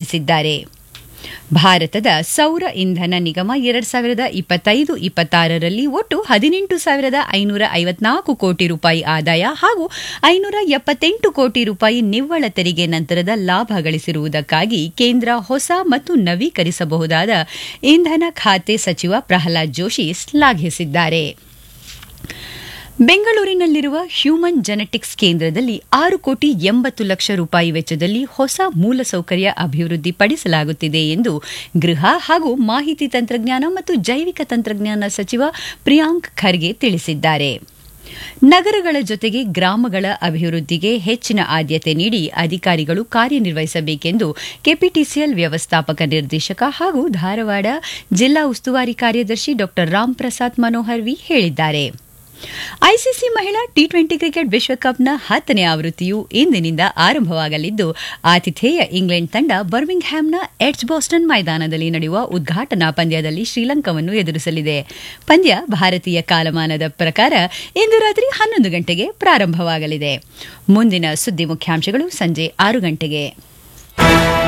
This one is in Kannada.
ತಿಳಿಸಿದ್ದಾರೆ ಭಾರತದ ಸೌರ ಇಂಧನ ನಿಗಮ ಎರಡ್ ಸಾವಿರದ ಇಪ್ಪತ್ತೈದು ಇಪ್ಪತ್ತಾರರಲ್ಲಿ ಒಟ್ಟು ಹದಿನೆಂಟು ಸಾವಿರದ ಐನೂರ ಐವತ್ನಾಲ್ಕು ಕೋಟಿ ರೂಪಾಯಿ ಆದಾಯ ಹಾಗೂ ಐನೂರ ಎಪ್ಪತ್ತೆಂಟು ಕೋಟಿ ರೂಪಾಯಿ ನಿವ್ವಳ ತೆರಿಗೆ ನಂತರದ ಲಾಭ ಗಳಿಸಿರುವುದಕ್ಕಾಗಿ ಕೇಂದ್ರ ಹೊಸ ಮತ್ತು ನವೀಕರಿಸಬಹುದಾದ ಇಂಧನ ಖಾತೆ ಸಚಿವ ಪ್ರಹ್ಲಾದ್ ಜೋಶಿ ಶ್ಲಾಘಿಸಿದ್ದಾರೆ ಬೆಂಗಳೂರಿನಲ್ಲಿರುವ ಹ್ಯೂಮನ್ ಜೆನೆಟಿಕ್ಸ್ ಕೇಂದ್ರದಲ್ಲಿ ಆರು ಕೋಟಿ ಎಂಬತ್ತು ಲಕ್ಷ ರೂಪಾಯಿ ವೆಚ್ಚದಲ್ಲಿ ಹೊಸ ಮೂಲಸೌಕರ್ಯ ಅಭಿವೃದ್ಧಿಪಡಿಸಲಾಗುತ್ತಿದೆ ಎಂದು ಗೃಹ ಹಾಗೂ ಮಾಹಿತಿ ತಂತ್ರಜ್ಞಾನ ಮತ್ತು ಜೈವಿಕ ತಂತ್ರಜ್ಞಾನ ಸಚಿವ ಪ್ರಿಯಾಂಕ್ ಖರ್ಗೆ ತಿಳಿಸಿದ್ದಾರೆ ನಗರಗಳ ಜೊತೆಗೆ ಗ್ರಾಮಗಳ ಅಭಿವೃದ್ಧಿಗೆ ಹೆಚ್ಚಿನ ಆದ್ಯತೆ ನೀಡಿ ಅಧಿಕಾರಿಗಳು ಕಾರ್ಯನಿರ್ವಹಿಸಬೇಕೆಂದು ಕೆಪಿಟಿಸಿಎಲ್ ವ್ಯವಸ್ಥಾಪಕ ನಿರ್ದೇಶಕ ಹಾಗೂ ಧಾರವಾಡ ಜಿಲ್ಲಾ ಉಸ್ತುವಾರಿ ಕಾರ್ಯದರ್ಶಿ ಡಾ ರಾಮ್ಪ್ರಸಾದ್ ಮನೋಹರ್ ವಿ ಹೇಳಿದ್ದಾರೆ ಐಸಿಸಿ ಮಹಿಳಾ ಟಿ ಟ್ವೆಂಟಿ ಕ್ರಿಕೆಟ್ ವಿಶ್ವಕಪ್ನ ಹತ್ತನೇ ಆವೃತ್ತಿಯು ಇಂದಿನಿಂದ ಆರಂಭವಾಗಲಿದ್ದು ಆತಿಥೇಯ ಇಂಗ್ಲೆಂಡ್ ತಂಡ ಬರ್ಮಿಂಗ್ಹ್ಯಾಮ್ನ ಎಡ್ಜ್ ಬೋಸ್ಟನ್ ಮೈದಾನದಲ್ಲಿ ನಡೆಯುವ ಉದ್ಘಾಟನಾ ಪಂದ್ಯದಲ್ಲಿ ಶ್ರೀಲಂಕಾವನ್ನು ಎದುರಿಸಲಿದೆ ಪಂದ್ಯ ಭಾರತೀಯ ಕಾಲಮಾನದ ಪ್ರಕಾರ ಇಂದು ರಾತ್ರಿ ಹನ್ನೊಂದು ಗಂಟೆಗೆ ಪ್ರಾರಂಭವಾಗಲಿದೆ ಮುಂದಿನ ಸುದ್ದಿ ಮುಖ್ಯಾಂಶಗಳು ಸಂಜೆ ಆರು ಗಂಟೆಗೆ